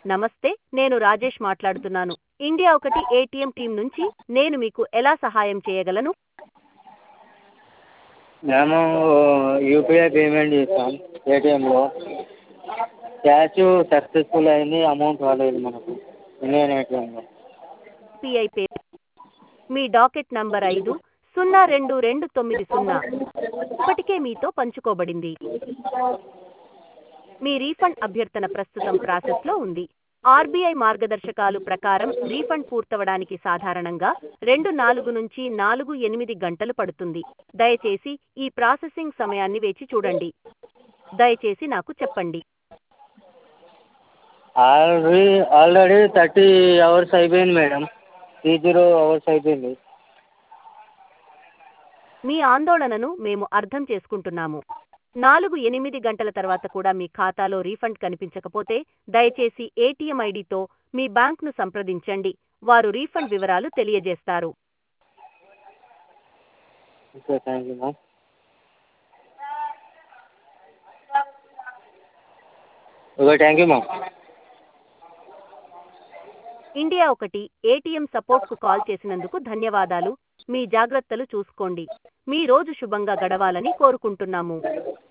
నమస్తే నేను రాజేష్ మాట్లాడుతున్నాను ఇండియా ఒకటి ఏటీఎం టీం నుంచి నేను మీకు ఎలా సహాయం చేయగలను మేము యూపీఐ పేమెంట్ చేసాం ఏటీఎంలో క్యాష్ సక్సెస్ఫుల్ అయింది అమౌంట్ రాలేదు మనకు ఇండియన్ ఏటీఎంలో యూపీఐ పే మీ డాకెట్ నంబర్ ఐదు సున్నా రెండు రెండు తొమ్మిది సున్నా ఇప్పటికే మీతో పంచుకోబడింది మీ రీఫండ్ అభ్యర్థన ప్రస్తుతం ప్రాసెస్లో ఉంది ఆర్బీఐ మార్గదర్శకాలు ప్రకారం రీఫండ్ పూర్తవడానికి సాధారణంగా రెండు నాలుగు నుంచి నాలుగు ఎనిమిది గంటలు పడుతుంది దయచేసి ఈ ప్రాసెసింగ్ సమయాన్ని వేచి చూడండి దయచేసి నాకు చెప్పండి ఆల్రెడీ ఆల్రెడీ థర్టీ అవర్స్ అయిపోయింది మేడం త్రీ జీరో అవర్స్ అయిపోయింది మీ ఆందోళనను మేము అర్థం చేసుకుంటున్నాము నాలుగు ఎనిమిది గంటల తర్వాత కూడా మీ ఖాతాలో రీఫండ్ కనిపించకపోతే దయచేసి ఏటీఎం ఐడితో మీ బ్యాంక్ను సంప్రదించండి వారు రీఫండ్ వివరాలు తెలియజేస్తారు okay thank you ma'am okay thank you ma'am India ఒకటి ఏటీఎం సపోర్ట్కు కాల్ చేసినందుకు ధన్యవాదాలు మీ జాగ్రత్తలు చూసుకోండి మీ రోజు శుభంగా గడవాలని కోరుకుంటున్నాము